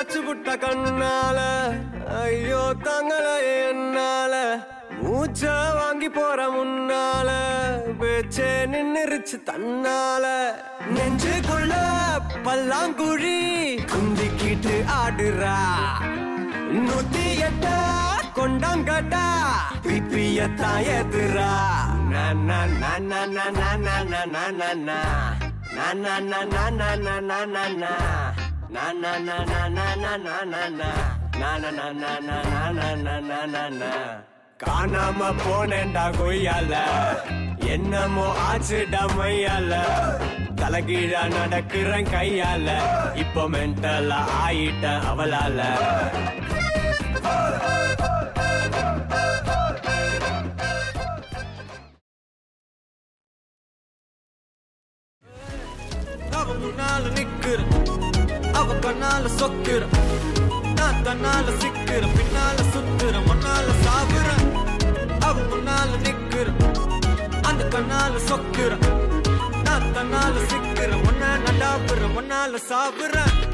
வச்சு புட்ட கண்ணால ஐயோ தங்கள என்னால மூச்ச வாங்கி போற முன்னால பேச்சே நின்னுருச்சு தன்னால நெஞ்சுக்குள்ள பல்லாங்குழி குந்திக்கிட்டு ஆடுறா நூத்தி எட்ட கொண்டாங்கட்டா பிப்பியத்தான் எதிரா நா நா நா நா நா நா நா நா நா நா நா Na na na na na na na na na Na na na na na na na na na Na na na na na na na na na na na காணாம போனேன்டா கொய்யால என்னமோ ஆச்சுடா மையால தலைகீழா நடக்கிறேன் கையால இப்போ மென்டலா ஆயிட்டேன் அவளால அவ முன்னால நிக்கிற அவ கண்ணால சொக்குற நான் தன்னால சிக்கிற பின்னால சுத்துற முன்னால சாவுற அவ முன்னால நிக்கிற அந்த கண்ணால சொக்குற நான் தன்னால சிக்கிற முன்ன நடாப்புற முன்னால சாவுற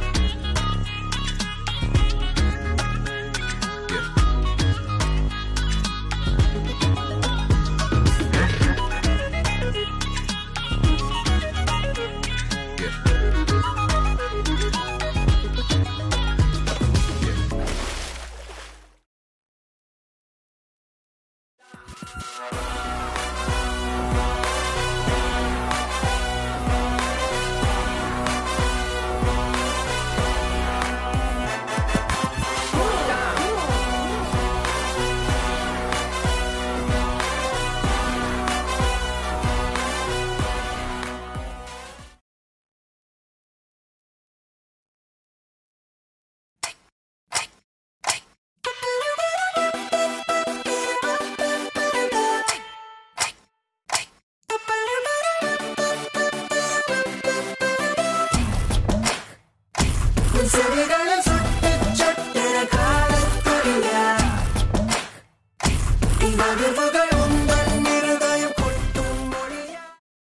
செவிகளில் சுட்டு சொட்டுற காலத்துடைய மகிழ்வுகள் உங்கள் இருதயம் கொட்டும் மொழியா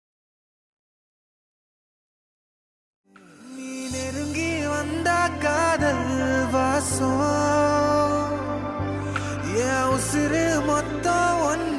நீ நெருங்கி வந்த காதல் வாசம் என் உசிறு மொத்தம் ஒன்ன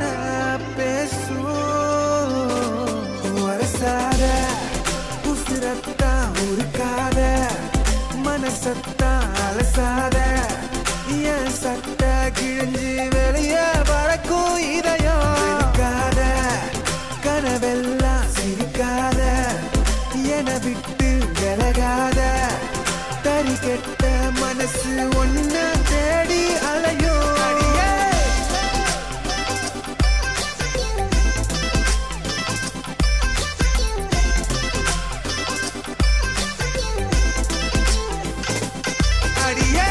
பேசும் வரசாத உசிரத்தான் உருக்காத மனசத்தான் அலசாத என் சட்ட கிழிஞ்சு வெளியே பறக்கும் இதயம் இருக்காத கனவெல்லாம் சிரிக்காத என விட்டு விலகாத தறி கெட்ட மனசு ஒன்னு தேடி அலையும் அடியே அடியே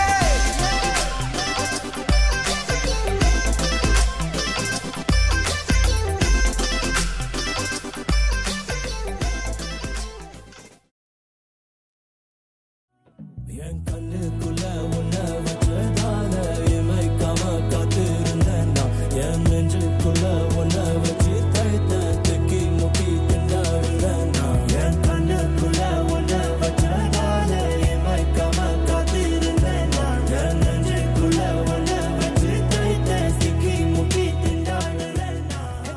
என் கண்ணுக்குள்ள உன்னை வச்சதால இமைக்காம காத்திருந்தேன் நான் என் நெஞ்சுக்குள்ள உன்னை வச்சு தைத்த தெக்கி முக்கி திண்டாடுறேன் நான் என் கண்ணுக்குள்ள உன்னை வச்சதால இமைக்காம காத்திருந்தேன் நான் என் நெஞ்சுக்குள்ள உன்னை வச்சு தைத்த சிக்கி முக்கி திண்டாடுறேன் நான்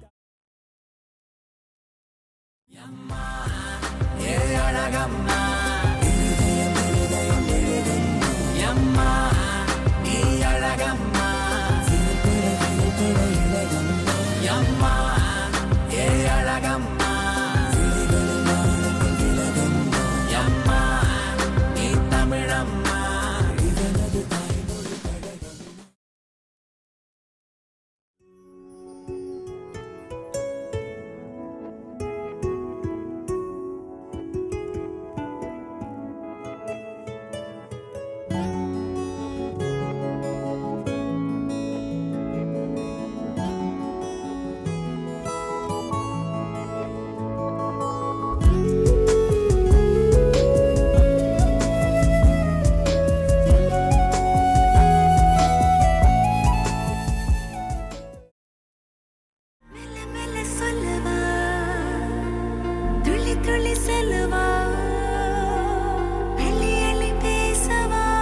மெல்ல மெல்ல சொல்லவா துள்ளி துள்ளி செல்லவா அள்ளி அள்ளி பேசவா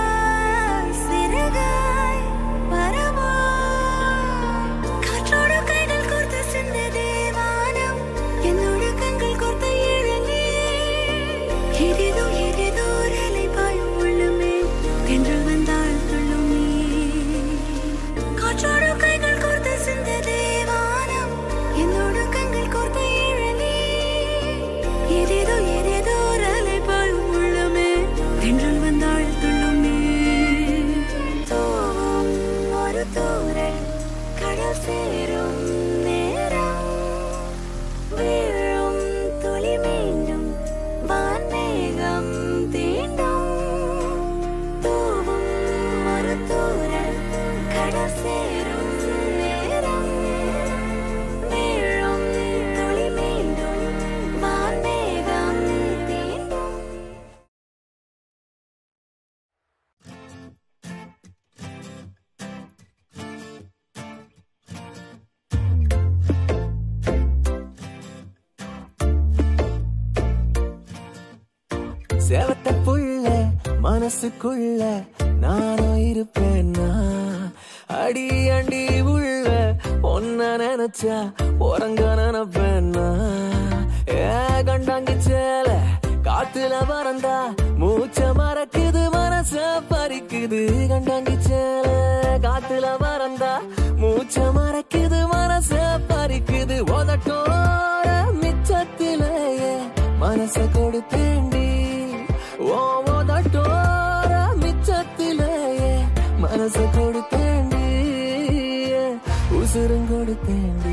சேவத்த புள்ள மனசுக்குள்ள நானும் இருப்பேன்னா அடி அண்டி உள்ள ஒன்ன நினைச்சா உறங்க நினைப்பேன்னா ஏ கண்டாங்கி சேல காத்துல பறந்தா மூச்ச மறக்குது மனச பறிக்குது கண்டாங்கி சேல காத்துல பறந்தா மூச்ச மறக்குது மனச பறிக்குது உதட்டோர மிச்சத்திலேயே மனச கொடுத்தேண்டி ஓ உதட்டோர மிச்சத்திலேயே மனச கொடுத்தேண்டி உசுரும் கொடுத்தேண்டி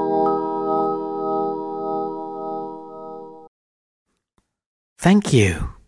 Thank you.